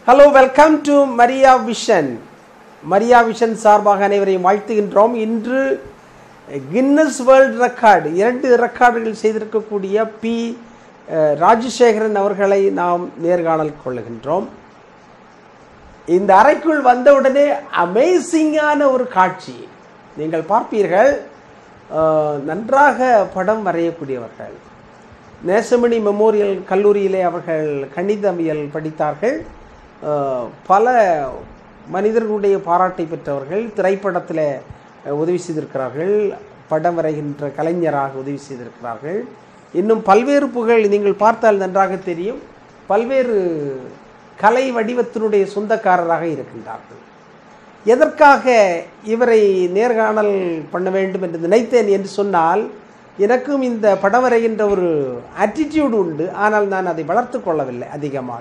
Hello welcome to Maria Vision Maria Vision சார்பாக அனைவரையும் வாழ்த்துகின்றோம் இன்று கின்னஸ் வேர்ல்ட் ரெக்கார்டு இரண்டு ரெக்கார்டுகள் செய்திருக்கக்கூடிய பி அஹ், ராஜசேகரன் அவர்களை நாம் நேர்காணல் கொள்ளுகின்றோம் இந்த அறைக்குள் வந்தவுடனே அமேசிங்கான ஒரு காட்சி நீங்கள் பார்ப்பீர்கள் அஹ், நன்றாக படம் வரையக்கூடியவர்கள் நேசமணி மெமோரியல் கல்லூரியிலே அவர்கள் கணிதவியல் படித்தார்கள் அஹ், பல மனிதர்களுடைய பாராட்டை பெற்றவர்கள் திரைப்படத்தில் உதவி செய்திருக்கிறார்கள் படம் வரைகின்ற கலைஞராக உதவி செய்திருக்கிறார்கள் இன்னும் பல்வேறு புகழ் நீங்கள் பார்த்தால் நன்றாக தெரியும் பல்வேறு கலை வடிவத்தினுடைய சொந்தக்காரராக இருக்கின்றார்கள் எதற்காக இவரை நேர்காணல் பண்ண வேண்டும் என்று நினைத்தேன் என்று சொன்னால் எனக்கும் இந்த படம் வரைகின்ற ஒரு ஆட்டிடியூடு உண்டு ஆனால் நான் அதை வளர்த்து கொள்ளவில்லை அதிகமாக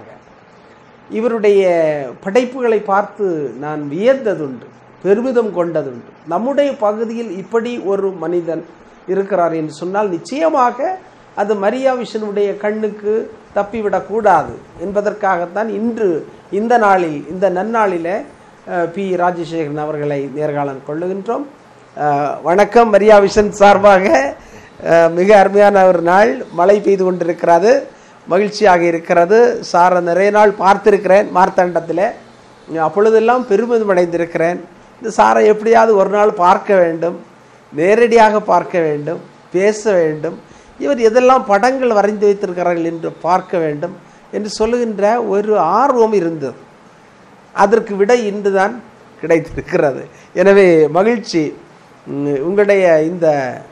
இவருடைய படைப்புகளை பார்த்து நான் வியந்ததுண்டு பெருமிதம் கொண்டதுண்டு நம்முடைய பகுதியில் இப்படி ஒரு மனிதன் இருக்கிறார் என்று சொன்னால் நிச்சயமாக அது மரியா விஷனுடைய கண்ணுக்கு தப்பிவிடக்கூடாது என்பதற்காகத்தான் இன்று இந்த நாளில் இந்த நன்னாளிலே அஹ், பி ராஜசேகரன் அவர்களை நேர்காணல் கொள்ளுகின்றோம் அஹ், வணக்கம் மரியா விஷன் சார்பாக அஹ், மிக அருமையான ஒரு நாள் மழை பெய்து கொண்டிருக்கிறது மகிழ்ச்சியாக இருக்கிறது சாரை நிறைய நாள் பார்த்திருக்கிறேன் மார்த்தாண்டத்தில் அப்பொழுதெல்லாம் பெருமிதம் அடைந்திருக்கிறேன் இந்த சாரை எப்படியாவது ஒரு நாள் பார்க்க வேண்டும் நேரடியாக பார்க்க வேண்டும் பேச வேண்டும் இவர் எதெல்லாம் படங்கள் வரைந்து வைத்திருக்கிறார்கள் என்று பார்க்க வேண்டும் என்று சொல்லுகின்ற ஒரு ஆர்வம் இருந்தது அதற்கு விடை இன்றுதான் கிடைத்திருக்கிறது எனவே மகிழ்ச்சி உம், உங்களுடைய இந்த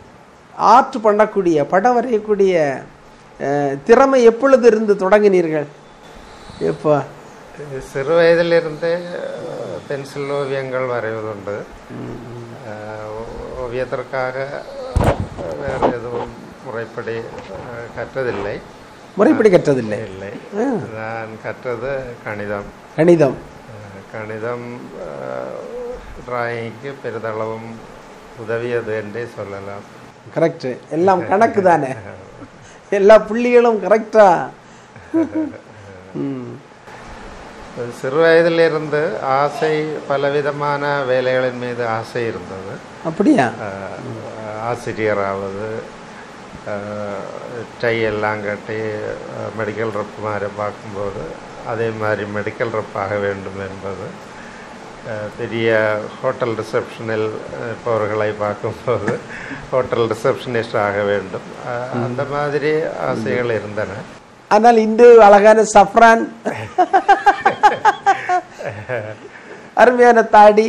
ஆர்ட் பண்ணக்கூடிய படம் வரையக்கூடிய அஹ், திறமை எப்பொழுது இருந்து தொடங்கினீர்கள் எப்போ சிறு வயதிலிருந்தே அஹ், பென்சில் ஓவியங்கள் வரைவதுண்டு அஹ், ஓ- ஓவியத்திற்காக அஹ், வேறு எதுவும் முறைப்படி அஹ், கற்றதில்லை முறைப்படி கற்றதில்லை இல்லை நான் கற்றது கணிதம் கணிதம் அஹ், கணிதம் டிராயிங்க்கு பெரிதளவும் உதவியது என்றே சொல்லலாம் கரெக்டு எல்லாம் கணக்கு தானே எல்லா புள்ளிகளும் கரெக்டா ம் சிறு வயதிலிருந்து ஆசை பலவிதமான வேலைகளின் மீது ஆசை இருந்தது அப்படியா ஆஹ் ஆசிரியராவது டை எல்லாம் கட்டி மெடிக்கல் ரப்புமாரை பார்க்கும்போது அதே மாதிரி மெடிக்கல் ரப் ஆக வேண்டும் என்பது ஆஹ் பெரிய ஹோட்டல் ரிசப்ஷனில் இருப்பவர்களை பார்க்கும்போது ஹோட்டல் ரிசப்ஷனிஸ்ட் ஆக வேண்டும் ஆஹ் அந்த மாதிரி ஆசைகள் இருந்தன ஆனால் இன்று அழகான சஃப்ரான் அருமையான தாடி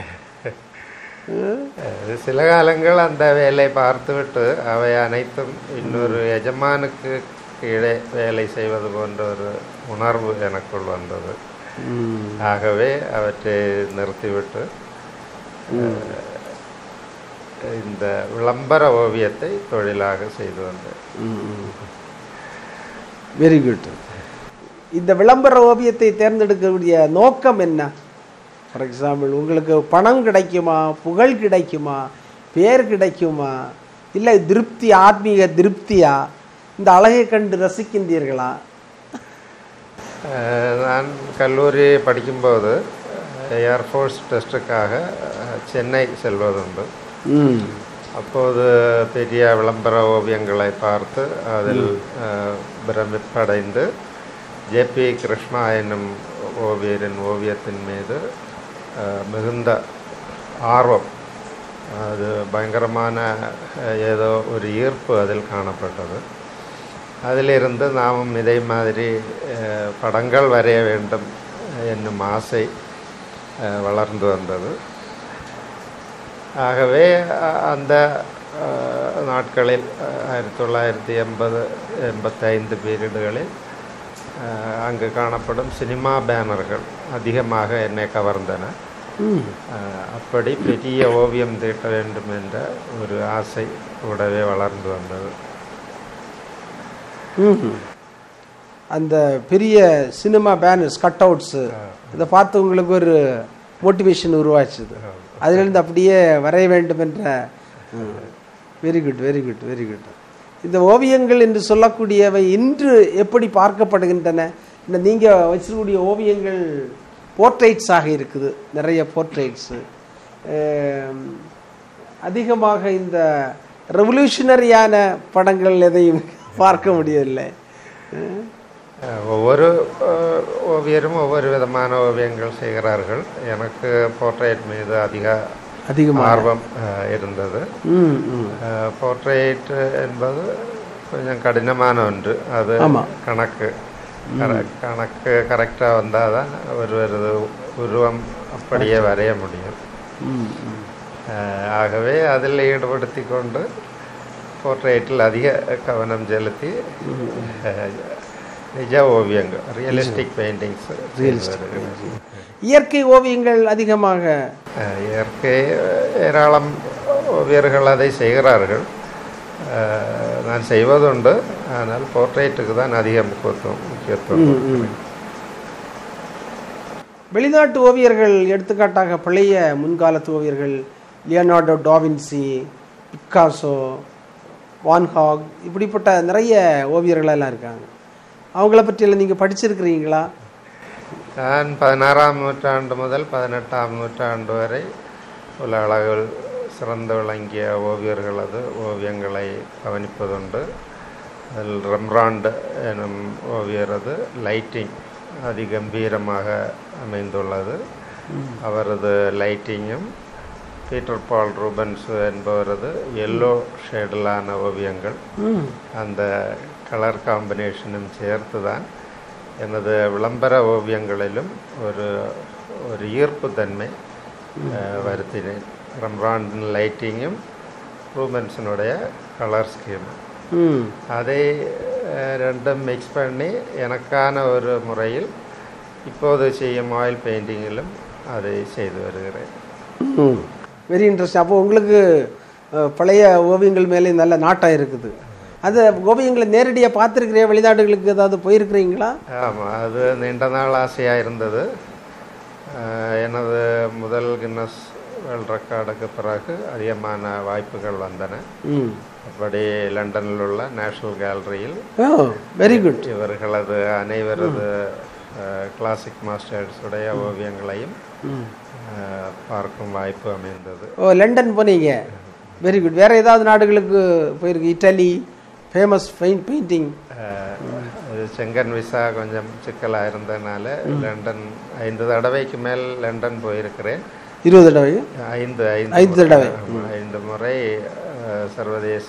அது சில காலங்கள் அந்த வேலை பார்த்துவிட்டு அவை அனைத்தும் இன்னொரு எஜமானுக்கு கீழே வேலை செய்வது போன்ற ஒரு உணர்வு எனக்குள் வந்தது ஆகவே அவற்றை நிறுத்திவிட்டு அஹ், இந்த விளம்பர ஓவியத்தை தொழிலாக செய்து வந்தேன் வெரி குட் இந்த விளம்பர ஓவியத்தை தேர்ந்தெடுக்கக்கூடிய நோக்கம் என்ன ஃபார் எக்ஸாம்பிள் உங்களுக்கு பணம் கிடைக்குமா புகழ் கிடைக்குமா பேர் கிடைக்குமா இல்லை திருப்தி ஆத்மீக திருப்தியா இந்த அழகை கண்டு ரசிக்கின்றீர்களா அஹ், நான் கல்லூரி படிக்கும்போது ஏர்ஃபோர்ஸ் டெஸ்ட்டுக்காக அஹ், சென்னை செல்வதுண்டு ம் அப்போது பெரிய விளம்பர ஓவியங்களை பார்த்து அதில் அஹ், பிரமிப்படைந்து ஜேபி கிருஷ்ணா என்னும் ஓவியரின் ஓவியத்தின் மீது அஹ், மிகுந்த ஆர்வம் அது பயங்கரமான அஹ், ஏதோ ஒரு ஈர்ப்பு அதில் காணப்பட்டது அதிலிருந்து நாமும் இதே மாதிரி அஹ், படங்கள் வரைய வேண்டும் என்னும் ஆசை அஹ், வளர்ந்து வந்தது ஆகவே அ- அந்த அஹ், நாட்களில் அஹ், ஆயிரத்தி தொள்ளாயிரத்தி எண்பது எண்பத்தைந்து பீரியடுகளில் அஹ், அங்கு காணப்படும் சினிமா பேனர்கள் அதிகமாக என்னை கவர்ந்தன அஹ், அப்படி பெரிய ஓவியம் தீட்ட வேண்டும் என்ற ஒரு ஆசை கூடவே வளர்ந்து வந்தது ம்ஹும். அந்த பெரிய சினிமா பேனர்ஸ் கட் அவுட்ஸு இதை பார்த்து உங்களுக்கு ஒரு மோட்டிவேஷன் உருவாச்சுது அதிலிருந்து அப்படியே வரைய வேண்டும் என்ற very good very good very good இந்த ஓவியங்கள் என்று சொல்லக்கூடியவை இன்று எப்படி பார்க்கப்படுகின்றன இந்த நீங்கள் வச்சிருக்கக்கூடிய ஓவியங்கள் போர்ட்ரைட்ஸாக இருக்குது நிறைய போர்ட்ரைட்ஸு அதிகமாக இந்த ரெவல்யூஷனரியான படங்கள் எதையும் பார்க்க முடியவில்லை அஹ், அஹ், ஒவ்வொரு அஹ், ஓவியரும் ஒவ்வொரு விதமான ஓவியங்கள் செய்கிறார்கள் எனக்கு போர்ட்ரேட் மீது அதிக அதிகமாக ஆர்வம் அஹ், இருந்தது ம் ம் போர்ட்ரேட் என்பது கொஞ்சம் கடினமான ஒன்று அது ஆமா. கணக்கு கர- கணக்கு கரெக்டாக வந்தால் தான் ஒருவரது உருவம் அப்படியே வரைய முடியும் ம் ம் அஹ், ஆகவே அதில் ஈடுபடுத்தி கொண்டு போர்ட்ரேட்டில் அதிக கவனம் செலுத்தி அஹ், நிஜ ஓவியங்கள் ரியலிஸ்டிக் பெயிண்டிங்ஸ் இயற்கை ஓவியங்கள் அதிகமாக இயற்கை ஏராளம் ஓவியர்கள் அதை செய்கிறார்கள் அஹ், நான் செய்வதுண்டு ஆனால் போர்ட்ரேட்டுக்கு தான் அதிக முக்கியத்துவம் முக்கியத்துவம் ம், ம். வெளிநாட்டு ஓவியர்கள் எடுத்துக்காட்டாக பழைய முன்காலத்து ஓவியர்கள் லியோனார்டோ டாவின்சி பிக்காசோ வான்ஹாக் இப்படிப்பட்ட நிறைய ஓவியர்கள் எல்லாம் இருக்காங்க அவங்கள பற்றியெல்லாம் நீங்கள் படிச்சிருக்கிறீங்களா நான் பதினாறாம் நூற்றாண்டு முதல் பதினெட்டாம் நூற்றாண்டு வரை உலக அளவில் சிறந்து விளங்கிய ஓவியர்களது ஓவியங்களை கவனிப்பதுண்டு அதில் ரெம்ராண்ட் எனும் ஓவியரது லைட்டிங் அதிகம்பீரமாக அமைந்துள்ளது அவரது லைட்டிங்கும் பீட்டர் பால் ரூபன்ஸ் என்பவரது எல்லோ ஷேடிலான ஓவியங்கள் ம் அந்த கலர் காம்பினேஷனும் சேர்த்து தான் எனது விளம்பர ஓவியங்களிலும் ஒரு ஒரு ஈர்ப்பு தன்மை அஹ், வருத்தினேன் ரம்ராண்டின் லைட்டிங்கும் ரூபன்ஸினுடைய கலர் ஸ்கீமும் ம் அதை அஹ், ரெண்டும் மிக்ஸ் பண்ணி எனக்கான ஒரு முறையில் இப்போது செய்யும் ஆயில் பெயிண்டிங்கிலும் அதை செய்து வருகிறேன் ம் வெரி இன்ட்ரெஸ்ட் அப்போ உங்களுக்கு அஹ், பழைய ஓவியங்கள் மேலே நல்ல நாட்டம் இருக்குது அது ஓவியங்களை நேரடியாக பார்த்துருக்கிறீங்க வெளிநாடுகளுக்கு ஏதாவது போயிருக்கிறீங்களா ஆமாம் அது நீண்ட நாள் ஆசையாக இருந்தது அஹ், எனது முதல் கின்னஸ் வேர்ல்ட் ரெக்கார்டுக்கு பிறகு அதிகமான வாய்ப்புகள் வந்தன ம் அப்படி லண்டனில் உள்ள நேஷனல் கேலரியில் ஓ வெரி குட் இவர்களது அனைவரது கிளாசிக் மாஸ்டர்ஸுடைய ஓவியங்களையும் ம் அஹ், பார்க்கும் வாய்ப்பு அமைந்தது ஓ லண்டன் போனீங்க வெரி குட் வேற ஏதாவது நாடுகளுக்கு போயிருக்கு இட்டலி ஃபேமஸ் பெயிண்ட் பெயிண்டிங் அஹ், அது செங்கன் விசா கொஞ்சம் சிக்கலாக இருந்ததுனால லண்டன் ஐந்து தடவைக்கு மேல் லண்டன் போயிருக்கிறேன் இருபது தடவை ஐந்து ஐந்து ஐந்து முறை. தடவை. ஆமா, ஐந்து முறை அஹ், சர்வதேச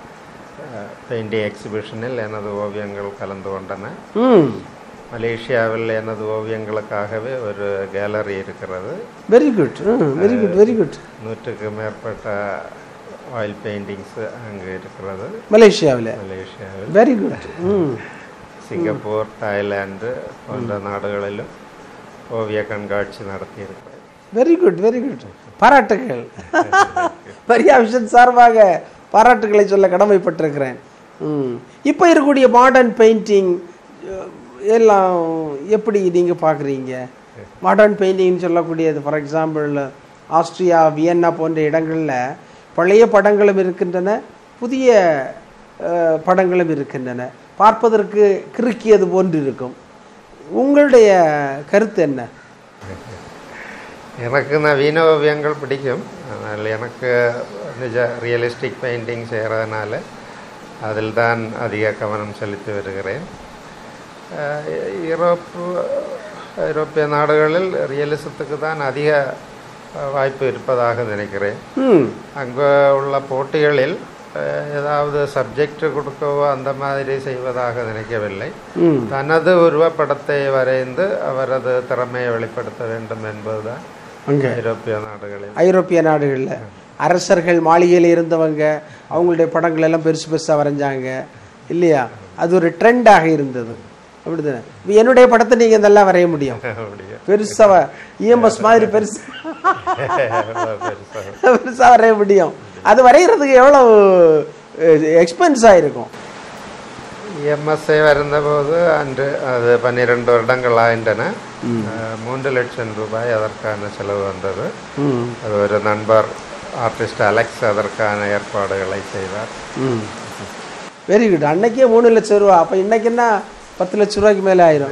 பெயிண்டிங் எக்ஸிபிஷனில் எனது ஓவியங்கள் கலந்து கொண்டன ம் மலேசியாவில் எனது ஓவியங்களுக்காகவே ஒரு கேலரி இருக்கிறது very good very good very good நூற்றுக்கு மேற்பட்ட ஆயில் பெயிண்டிங்ஸ் அங்கே இருக்கிறது மலேசியாவில் மலேசியாவில் வெரி குட் ம் சிங்கப்பூர் தாய்லாந்து போன்ற நாடுகளிலும் ஓவிய கண்காட்சி நடத்தியிருக்கிறேன் வெரி குட் வெரி குட் பாராட்டுகள் பரியா விஷன் சார்பாக பாராட்டுகளை சொல்ல கடமைப்பட்டிருக்கிறேன் ம் இப்போ இருக்கக்கூடிய மாடர்ன் பெயிண்டிங் எல்லாம் எப்படி நீங்கள் பார்க்குறீங்க மாடர்ன் பெயிண்டிங்னு சொல்லக்கூடியது ஃபார் எக்ஸாம்பிள் ஆஸ்திரியா வியன்னா போன்ற இடங்களில் பழைய படங்களும் இருக்கின்றன புதிய அஹ், படங்களும் இருக்கின்றன பார்ப்பதற்கு கிறுக்கியது போன்று இருக்கும் உங்களுடைய கருத்து என்ன எனக்கு நவீன ஓவியங்கள் பிடிக்கும் ஆனால் எனக்கு நிஜ ரியலிஸ்டிக் பெயிண்டிங் செய்கிறதுனால அதில் தான் அதிக கவனம் செலுத்தி வருகிறேன் அஹ் யூரோப்பு ஐரோப்பிய நாடுகளில் ரியலிசத்துக்கு தான் அதிக அஹ், வாய்ப்பு இருப்பதாக நினைக்கிறேன் ம் அங்கே உள்ள போட்டிகளில் அஹ், ஏதாவது சப்ஜெக்ட் கொடுக்கவோ அந்த மாதிரி செய்வதாக நினைக்கவில்லை ம் தனது உருவப்படத்தை வரைந்து அவரது திறமையை வெளிப்படுத்த வேண்டும் என்பதுதான் அங்கே ஐரோப்பிய நாடுகளில் ஐரோப்பிய நாடுகளில் அரசர்கள் மாளிகையில் இருந்தவங்க அவங்களுடைய படங்கள் எல்லாம் பெருசு பெருசாக வரைஞ்சாங்க இல்லையா அது ஒரு ட்ரெண்டாக இருந்தது அப்படிதானே இப்ப என்னுடைய படத்தை நீங்கள் நல்லா வரைய முடியும் அப்படியா பெருசாக இஎம்எஸ் மாதிரி பெருசு பெருசாக பெருசாக வரைய முடியும் அது வரைகிறதுக்கு எவ்வளோ எக்ஸ்பென்ஸாக இருக்கும் எம்எஸ்ஐ வருந்தபோது அன்று அது பன்னிரெண்டு வருடங்கள் ஆயின்றன அஹ், மூன்று லட்சம் ரூபாய் அதற்கான செலவு வந்தது ம் அது ஒரு நண்பர் ஆர்டிஸ்ட் அலெக்ஸ் அதற்கான ஏற்பாடுகளை செய்தார் ம் வெரி குட் அன்னைக்கே மூணு லட்சம் ரூபா அப்போ இன்னைக்குன்னா பத்து லட்ச ரூபாய்க்கு மேலே ஆயிரும் மேல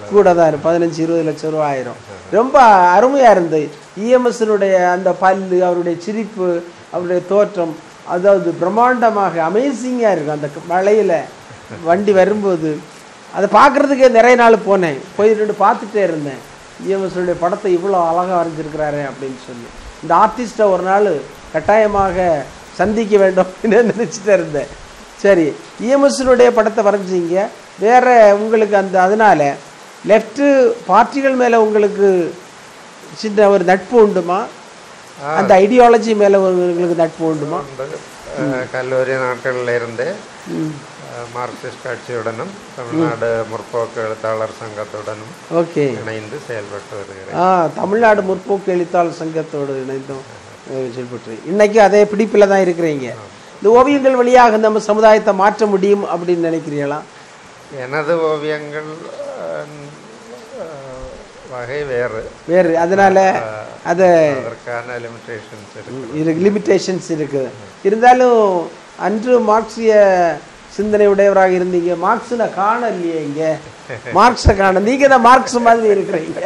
கூட தான் இருக்கும் பதினஞ்சு இருபது லட்சம் ரூபா ஆயிரும் ரொம்ப அருமையாக இருந்தது இஎம்எஸ்னுடைய அந்த பல்லு அவருடைய சிரிப்பு அவருடைய தோற்றம் அதாவது பிரம்மாண்டமாக அமேசிங்காக இருக்கும் அந்த மலையில் வண்டி வரும்போது அதை பார்க்குறதுக்கே நிறைய நாள் போனேன் போய் ரெண்டு பார்த்துட்டே இருந்தேன் இஎம்எஸ்னுடைய படத்தை இவ்வளோ அழகாக வரைஞ்சிருக்கிறாரு அப்படின்னு சொல்லி இந்த ஆர்டிஸ்ட்டை ஒரு நாள் கட்டாயமாக சந்திக்க வேண்டும் அப்படின்னு நினச்சிட்டே இருந்தேன் சரி இஎம்எஸ்னுடைய படத்தை வரைஞ்சிங்க வேற உங்களுக்கு அந்த அதனால லெஃப்ட் பார்ட்டிகள் மேலே உங்களுக்கு சின்ன ஒரு நட்பு உண்டுமா அந்த ஐடியாலஜி மேலே உங்களுக்கு நட்பு உண்டுமா உண்டு. அஹ், கல்லூரி நாட்களில் இருந்தே அஹ், மார்க்சிஸ்ட் கட்சியுடனும் தமிழ்நாடு முற்போக்கு எழுத்தாளர் சங்கத்துடனும் ஓகே இணைந்து செயல்பட்டு வருகிறேன் ஆ தமிழ்நாடு முற்போக்கு எழுத்தாளர் சங்கத்தோடு இணைந்தும் அஹ், செயல்பட்டு இன்னைக்கு அதே பிடிப்பில் தான் இருக்கிறீங்க இந்த ஓவியங்கள் வழியாக நம்ம சமுதாயத்தை மாற்ற முடியும் அப்படின்னு நினைக்கிறீங்களா எனது ஓவியங்கள் அஹ், அஹ், வகை வேறு வேறு அதனால அதை அதற்கான லிமிட்டேஷன்ஸ் இருக்கு இருக்கு லிமிட்டேஷன்ஸ் இருக்குது இருந்தாலும் அன்று மார்க்சிய சிந்தனை உடையவராக இருந்தீங்க மார்க்ஸை காண இல்லையே இங்க மார்க்ஸை காண நீங்க தான் மார்க்ஸ் மாதிரி இருக்கிறீங்க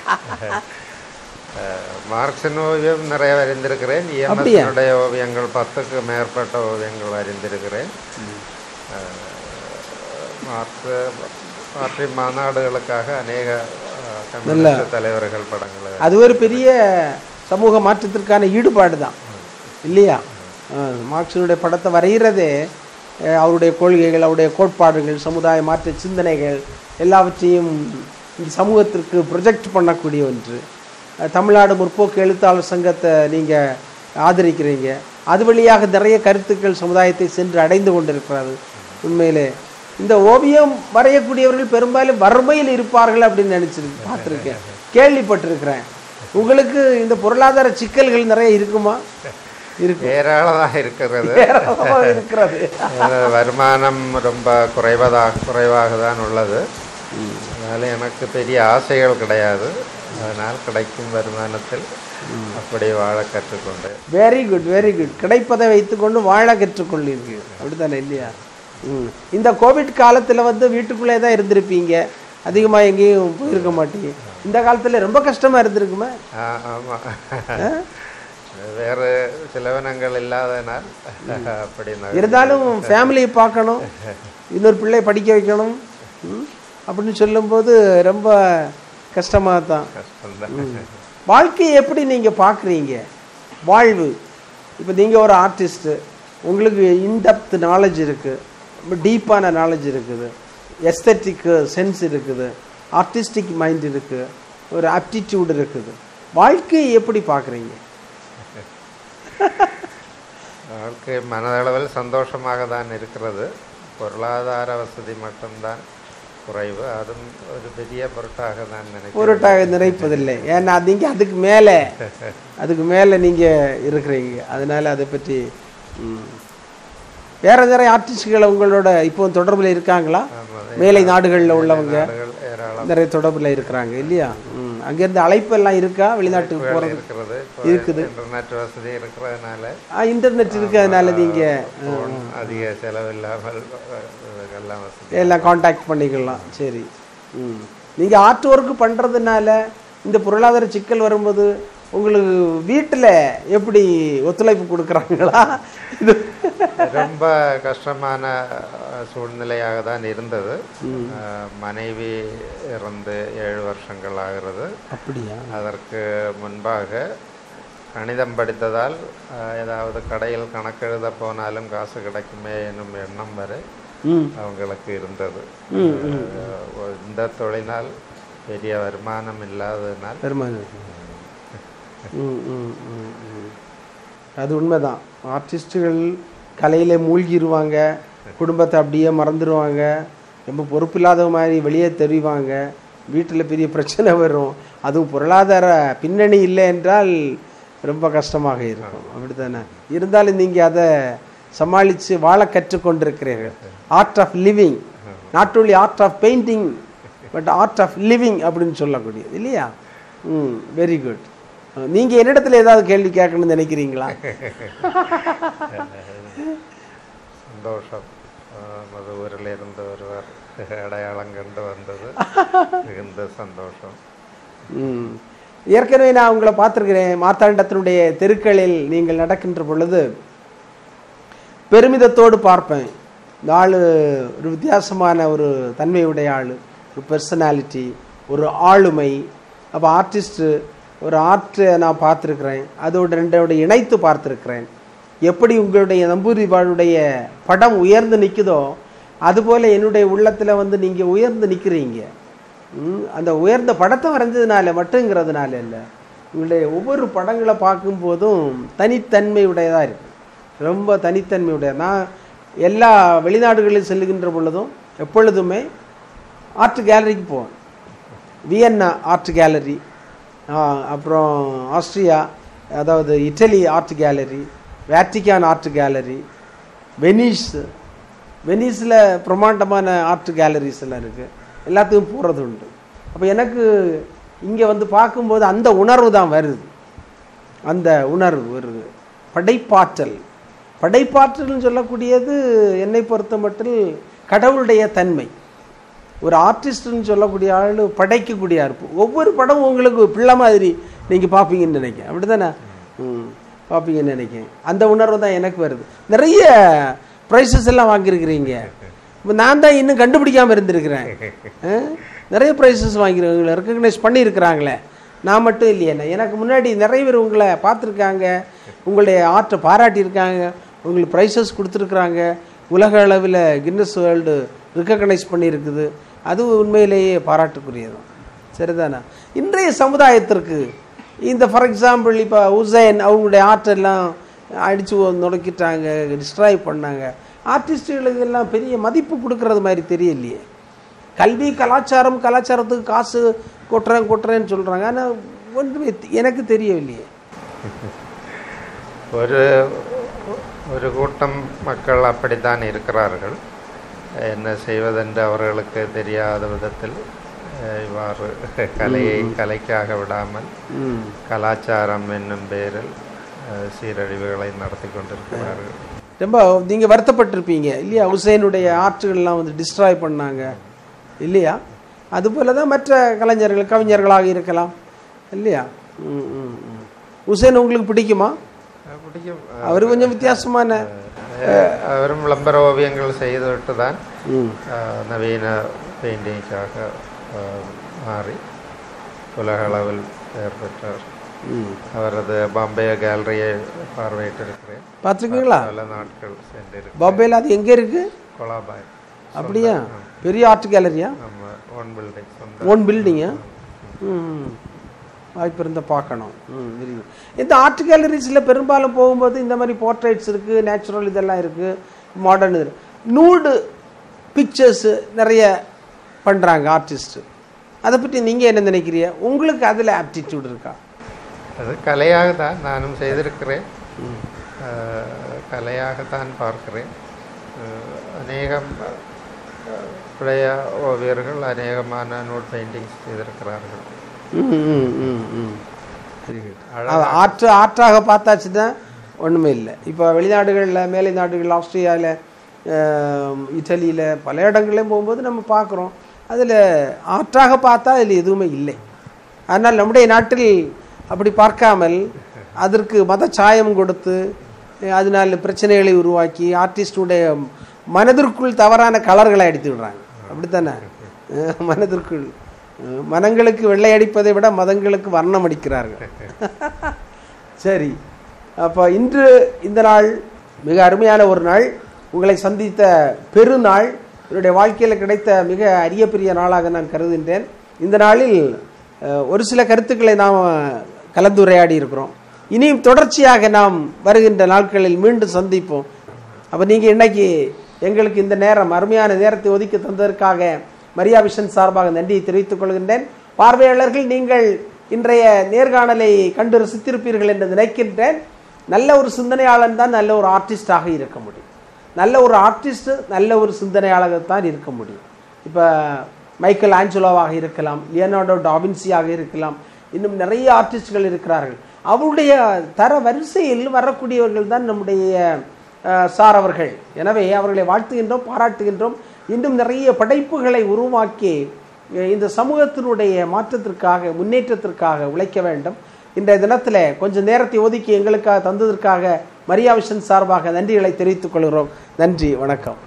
அஹ், மார்க்சின் ஓவியம் நிறைய வரைந்திருக்கிறேன் அப்படியா? இஎம்எஸ்னுடைய ஓவியங்கள் பத்துக்கு மேற்பட்ட ஓவியங்கள் வரைந்திருக்கிறேன் அஹ், மார்க்ஸ் பார்ட்டி மாநாடுகளுக்காக அநேக அஹ், கம்யூனிஸ்ட் தலைவர்கள் படங்களை அது ஒரு பெரிய சமூக மாற்றத்திற்கான ஈடுபாடு தான் இல்லையா அஹ், மார்க்சினுடைய படத்தை வரைகிறதே அஹ், அவருடைய கொள்கைகள் அவருடைய கோட்பாடுகள் சமுதாய மாற்ற சிந்தனைகள் எல்லாவற்றையும் இந்த சமூகத்திற்கு ப்ரொஜெக்ட் பண்ணக்கூடிய ஒன்று அஹ், தமிழ்நாடு முற்போக்கு எழுத்தாளர் சங்கத்தை நீங்கள் ஆதரிக்கிறீங்க அது வழியாக நிறைய கருத்துக்கள் சமுதாயத்தை சென்று அடைந்து கொண்டிருக்கிறது உண்மையிலே இந்த ஓவியம் வரையக்கூடியவர்கள் பெரும்பாலும் வறுமையில் இருப்பார்கள் அப்படின்னு நினச்சிருக்கு பார்த்துருக்கேன் கேள்விப்பட்டிருக்கிறேன் உங்களுக்கு இந்த பொருளாதார சிக்கல்கள் நிறைய இருக்குமா இருக்கு ஏராளமாக இருக்கிறது ஏராளமாக இருக்கிறது எனது வருமானம் ரொம்ப குறைவதாக குறைவாக தான் உள்ளது அதனால் எனக்கு பெரிய ஆசைகள் கிடையாது அதனால் கிடைக்கும் வருமானத்தில் அப்படி வாழ கற்றுக்கொண்டேன் வெரி குட் வெரி குட் கிடைப்பதை வைத்துக்கொண்டு வாழ கற்றுக்கொள்ளீர்கள் அப்படித்தானே இல்லையா ம் இந்த கோவிட் காலத்தில் வந்து வீட்டுக்குள்ளே தான் இருந்திருப்பீங்க அதிகமாக எங்கேயும் போயிருக்க மாட்டீங்க இந்த காலத்தில் ரொம்ப கஷ்டமாக இருந்திருக்குமே ஆமாம் வேறு செலவினங்கள் இல்லாதனால் அப்படி நான் இருந்தாலும் ஃபேமிலியை பார்க்கணும் இன்னொரு பிள்ளை படிக்க வைக்கணும் ம், அப்படின்னு சொல்லும்போது ரொம்ப கஷ்டமாக தான் கஷ்டம்தான் வாழ்க்கையை எப்படி நீங்கள் பார்க்குறீங்க வாழ்வு இப்போ நீங்கள் ஒரு ஆர்டிஸ்ட்டு உங்களுக்கு இன்டெப்த் நாலேஜ் இருக்குது ரொம்ப டீப்பான நாலேஜ் இருக்குது எஸ்தட்டிக்கு சென்ஸ் இருக்குது ஆர்டிஸ்டிக் மைண்ட் இருக்குது ஒரு ஆப்டிடியூட் இருக்குது வாழ்க்கையை எப்படி பார்க்குறீங்க வாழ்க்கை மனதளவில் சந்தோஷமாக தான் இருக்கிறது பொருளாதார வசதி மட்டும்தான் குறைவு அதுவும் ஒரு பெரிய பொருட்டாக தான் நினைக்கிறேன் பொருட்டாக நிறைப்பதில்லை ஏன்னா நீங்கள் அதுக்கு மேலே அதுக்கு மேலே நீங்கள் இருக்கிறீங்க அதனால் அதை பற்றி ம். வேற நிறைய ஆர்டிஸ்ட்கள் உங்களோட இப்போ தொடர்பில் இருக்காங்களா ஆமாம். மேலை நாடுகளில் உள்ளவங்க நாடுகள் ஏராளம் நிறைய தொடர்பில் இருக்கிறாங்க இல்லையா ம் அங்கேருந்து அழைப்பு எல்லாம் இருக்கா வெளிநாட்டுக்கு போகிறது இருக்கிறது இப்போ இருக்குது. இன்டர்நெட் வசதி இருக்கிறதுனால இன்டர்நெட் இருக்கிறதுனால நீங்கள் phone அதிக செலவில்லாமல் எல்லாம் வசதி எல்லாம் காண்டாக்ட் பண்ணிக்கலாம் சரி ம் நீங்கள் ஆர்ட் ஒர்க் பண்ணுறதுனால இந்த பொருளாதார சிக்கல் வரும்போது உங்களுக்கு வீட்டில் எப்படி ஒத்துழைப்பு கொடுக்குறாங்களா இது ரொம்ப கஷ்டமான அஹ், சூழ்நிலையாக தான் இருந்தது அஹ், மனைவி இறந்து ஏழு வருஷங்கள் ஆகிறது அப்படியா அதற்கு முன்பாக கணிதம் படித்ததால் அஹ், ஏதாவது கடையில் கணக்கெழுத போனாலும் காசு கிடைக்குமே என்னும் எண்ணம் வரை ம் அவங்களுக்கு இருந்தது ம், அஹ், இந்த தொழிலால் பெரிய வருமானம் இல்லாததினால் பெருமாள் ம் ம் ம் ம் அது உண்மைதான் ஆர்டிஸ்ட்டுகள் கலையில் மூழ்கிடுவாங்க குடும்பத்தை அப்படியே மறந்துடுவாங்க ரொம்ப பொறுப்பில்லாத மாதிரி வெளியே தெரிவாங்க வீட்டில் பெரிய பிரச்சனை வரும் அதுவும் பொருளாதார பின்னணி இல்லை என்றால் ரொம்ப கஷ்டமாக இருக்கும் அப்படித்தானே இருந்தாலும் நீங்கள் அதை சமாளித்து வாழ கற்றுக்கொண்டிருக்கிறீர்கள் art of living not only art of painting but art of living அப்படின்னு சொல்லக்கூடியது இல்லையா ம் வெரி குட் நீங்கள் என்னிடத்துல ஏதாவது கேள்வி கேட்கணும்னு நினைக்கிறீங்களா சந்தோஷம் மதுவூரில் இருந்து ஒருவர் அடையாளம் கண்டு வந்தது மிகுந்த சந்தோஷம் ம். ஏற்கனவே நான் உங்களை பார்த்துருக்கிறேன் மார்த்தாண்டத்தினுடைய தெருக்களில் நீங்கள் நடக்கின்ற பொழுது பெருமிதத்தோடு பார்ப்பேன் இந்த ஆள் ஒரு வித்தியாசமான ஒரு தன்மையுடைய ஆள் ஒரு பர்சனாலிட்டி ஒரு ஆளுமை அப்போ ஆர்டிஸ்ட்டு ஒரு ஆர்ட்டை நான் பார்த்துருக்குறேன் அதோட ரெண்டோட இணைத்து பார்த்துருக்கிறேன் எப்படி உங்களுடைய நம்பூதிரிபாளுடைய படம் உயர்ந்து நிற்குதோ அதுபோல் என்னுடைய உள்ளத்தில் வந்து நீங்கள் உயர்ந்து நிற்கிறீங்க ம், அந்த உயர்ந்த படத்தை வரைஞ்சதுனால மட்டுங்கிறதுனால இல்லை உங்களுடைய ஒவ்வொரு படங்களை பார்க்கும்போதும் தனித்தன்மை உடையதாக இருக்கு ரொம்ப தனித்தன்மை உடைய நான் எல்லா வெளிநாடுகளில் செல்லுகின்ற பொழுதும் எப்பொழுதுமே ஆர்ட் கேலரிக்கு போவேன் வியன்னா ஆர்ட் கேலரி அப்புறம் ஆஸ்ட்ரியா அதாவது Italy art gallery Vatican art gallery Venice வெனிஸில் பிரம்மாண்டமான ஆர்ட் கேலரிஸ் எல்லாம் இருக்குது எல்லாத்துக்கும் போகிறது உண்டு அப்போ எனக்கு இங்கே வந்து பார்க்கும்போது அந்த உணர்வு தான் வருது அந்த உணர்வு வருது படைப்பாற்றல் படைப்பாற்றல்னு சொல்லக்கூடியது என்னை பொறுத்த மட்டும் கடவுளுடைய தன்மை ஒரு ஆர்டிஸ்ட்னு சொல்லக்கூடிய ஆள் படைக்கக்கூடிய இருப்பு ஒவ்வொரு படமும் உங்களுக்கு பிள்ளை மாதிரி நீங்கள் பார்ப்பீங்கன்னு நினைக்கிறேன் அப்படி தானே ம் பார்ப்பீங்கன்னு நினைக்கிறேன் அந்த உணர்வு தான் எனக்கு வருது நிறைய ப்ரைஸஸ் எல்லாம் வாங்கியிருக்கிறீங்க இப்போ நான் தான் இன்னும் கண்டுபிடிக்காமல் இருந்திருக்கிறேன் ஆ? நிறைய ப்ரைஸஸ் வாங்கியிருக்கேன் உங்களை ரெக்கக்னைஸ் பண்ணியிருக்கிறாங்களே நான் மட்டும் இல்லையே எனக்கு முன்னாடி நிறைய பேர் உங்களை பார்த்துருக்காங்க உங்களுடைய ஆர்ட்டை பாராட்டியிருக்காங்க உங்களுக்கு ப்ரைஸஸ் கொடுத்துருக்குறாங்க உலக அளவில் கின்னஸ் வேர்ல்டு ரெக்கக்னைஸ் பண்ணியிருக்குது அது உண்மையிலேயே பாராட்டுக்குரியது சரிதானா இன்றைய சமுதாயத்திற்கு இந்த ஃபார் எக்ஸாம்பிள் இப்போ உசைன் அவங்களுடைய ஆர்ட்டெல்லாம் அடித்து நுழைக்கிட்டாங்க டிஸ்ட்ராய் பண்ணாங்க ஆர்டிஸ்ட்டுகளுக்கு எல்லாம் பெரிய மதிப்பு கொடுக்கறது மாதிரி தெரியலையே கல்வி கலாச்சாரம் கலாச்சாரத்துக்கு காசு கொட்டுறேன் கொட்டுறேன்னு சொல்கிறாங்க ஆனால் ஒன்றுமே தெ- எனக்கு தெரியவில்லையே ஒரு ஒரு கூட்டம் மக்கள் அப்படித்தான் இருக்கிறார்கள் என்ன செய்வதென்று அவர்களுக்கு தெரியாத விதத்தில் அஹ், இவ்வாறு கலையை கலைக்காக விடாமல் ம் கலாச்சாரம் என்னும் பெயரில் அஹ், சீரழிவுகளை நடத்தி கொண்டிருக்கிறார்கள் ரொம்ப நீங்கள் வருத்தப்பட்டிருப்பீங்க இல்லையா ஹுசைனுடைய ஆர்ட்டுகள்லாம் வந்து டிஸ்ட்ராய் பண்ணாங்க இல்லையா அதுபோல தான் மற்ற கலைஞர்கள் கவிஞர்களாக இருக்கலாம் இல்லையா ம் ம் ம் ஹுசைன் உங்களுக்கு பிடிக்குமா அஹ், பிடிக்கும் அவர் கொஞ்சம் வித்தியாசமான அஹ், அவரும் விளம்பர ஓவியங்கள் செய்துவிட்டு தான் ம் அஹ், நவீன பெயிண்டிங்காக அஹ், மாறி உலக அளவில் பெயர் பெற்றார் ம் அவரது பாம்பே கேலரியை பார்வையிட்டிருக்கிறேன் பார்த்துருக்கீங்களா பல நாட்கள் சென்றிருக்கிறேன் பாம்பேல அது எங்கே இருக்கு கொலாபாய் அப்படியா பெரிய ஆர்ட் கேலரியா நம்ம ஓன் பில்டிங் சொந்த ஓன் பில்டிங்கா ம் வாய்ப்பு இருந்தால் பார்க்கணும் ம் வெரி குட் இந்த ஆர்ட் கேலரிஸில் பெரும்பாலும் போகும்போது இந்த மாதிரி போர்ட்ரேட்ஸ் இருக்குது நேச்சுரல் இதெல்லாம் இருக்குது மாடர்ன் இது நூடு பிக்சர்ஸு நிறைய பண்ணுறாங்க ஆர்டிஸ்ட்டு அதை பற்றி நீங்கள் என்ன நினைக்கிறீங்க உங்களுக்கு அதில் ஆப்டிடியூட் இருக்கா அது கலையாகத்தான் நானும் செய்திருக்கிறேன் அஹ், கலையாகத்தான் பார்க்கிறேன் அஹ், அநேகம் அஹ், பழைய ஓவியர்கள் அநேகமான நோட் பெயிண்டிங்ஸ் செய்திருக்கிறார்கள் ம் ம் ம் ம் வெரி குட் ஆற்று ஆற்றாக பார்த்தாச்சுன்னா ஒன்றுமே இல்லை இப்போ வெளிநாடுகளில் மேலை நாடுகள் ஆஸ்திரேலியாவில் இட்டலியில் பல இடங்கள்லையும் போகும்போது நம்ம பார்க்குறோம் அதில் ஆற்றாக பார்த்தா அதில் எதுவுமே இல்லை ஆனால் நம்முடைய நாட்டில் அப்படி பார்க்காமல் அதற்கு மத சாயம் கொடுத்து அஹ், அதனால பிரச்சனைகளை உருவாக்கி ஆர்டிஸ்டுடைய மனதிற்குள் தவறான கலர்களை அடித்து விடுறாங்க அப்படித்தானே அஹ், மனதிற்குள் அஹ், மனங்களுக்கு வெள்ளை அடிப்பதை விட மதங்களுக்கு வர்ணம் அடிக்கிறார்கள் சரி அப்போ இன்று இந்த நாள் மிக அருமையான ஒரு நாள் உங்களை சந்தித்த பெருநாள் என்னுடைய வாழ்க்கையில் கிடைத்த மிக அரிய பெரிய நாளாக நான் கருதுகின்றேன் இந்த நாளில் அஹ், ஒரு சில கருத்துக்களை நாம் கலந்துரையாடி இருக்கிறோம் இனியும் தொடர்ச்சியாக நாம் வருகின்ற நாட்களில் மீண்டும் சந்திப்போம் அப்போ நீங்கள் இன்னைக்கு எங்களுக்கு இந்த நேரம் அருமையான நேரத்தை ஒதுக்கி தந்ததற்காக மரியா விஷன் சார்பாக நன்றியை தெரிவித்துக் கொள்கின்றேன் பார்வையாளர்கள் நீங்கள் இன்றைய நேர்காணலை கண்டு ரசித்திருப்பீர்கள் என்று நினைக்கின்றேன் நல்ல ஒரு சிந்தனையாளன் தான் நல்ல ஒரு ஆர்டிஸ்டாக இருக்க முடியும் நல்ல ஒரு ஆர்டிஸ்ட் நல்ல ஒரு சிந்தனையாளர்கள் இருக்க முடியும் இப்போ மைக்கேல் ஆஞ்சலோவாக இருக்கலாம் லியனார்டோ டாவின்சியாக இருக்கலாம் இன்னும் நிறைய ஆர்டிஸ்ட்கள் இருக்கிறார்கள் அவருடைய தர வரிசையில் வரக்கூடியவர்கள் தான் நம்முடைய அஹ், சார் அவர்கள் எனவே அவர்களை வாழ்த்துகின்றோம் பாராட்டுகின்றோம் இன்னும் நிறைய படைப்புகளை உருவாக்கி அஹ், இந்த சமூகத்தினுடைய மாற்றத்திற்காக முன்னேற்றத்திற்காக உழைக்க வேண்டும் இன்றைய தினத்தில் கொஞ்சம் நேரத்தை ஒதுக்கி எங்களுக்காக தந்ததற்காக மரியா விஷன் சார்பாக நன்றிகளை தெரிவித்துக் கொள்கிறோம் நன்றி வணக்கம்